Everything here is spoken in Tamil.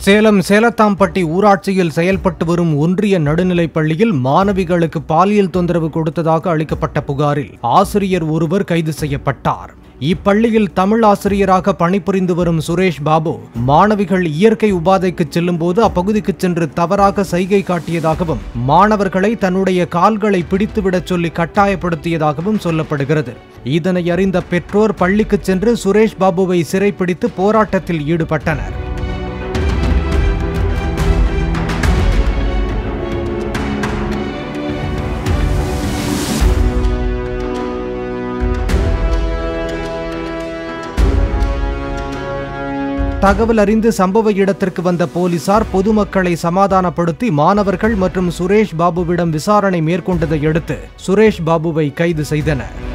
சேலம் சேலத்தாம்பட்டி ஊராட்சியில் செயல்பட்டு வரும் ஒன்றிய நடுநிலைப் பள்ளியில் மாணவிகளுக்கு பாலியல் தொந்தரவு கொடுத்ததாக அளிக்கப்பட்ட புகாரில் ஆசிரியர் ஒருவர் கைது செய்யப்பட்டார் இப்பள்ளியில் தமிழ் ஆசிரியராக பணிபுரிந்து வரும் சுரேஷ் பாபு மாணவிகள் இயற்கை உபாதைக்கு செல்லும்போது அப்பகுதிக்கு சென்று தவறாக சைகை காட்டியதாகவும் மாணவர்களை தன்னுடைய கால்களை பிடித்துவிடச் சொல்லி கட்டாயப்படுத்தியதாகவும் சொல்லப்படுகிறது இதனை அறிந்த பெற்றோர் பள்ளிக்கு சென்று சுரேஷ் பாபுவை சிறைப்பிடித்து போராட்டத்தில் ஈடுபட்டனர் தகவல் அறிந்து சம்பவ இடத்திற்கு வந்த போலீசார் பொதுமக்களை சமாதானப்படுத்தி மாணவர்கள் மற்றும் சுரேஷ் பாபுவிடம் விசாரணை மேற்கொண்டதை அடுத்து சுரேஷ் பாபுவை கைது செய்தனர்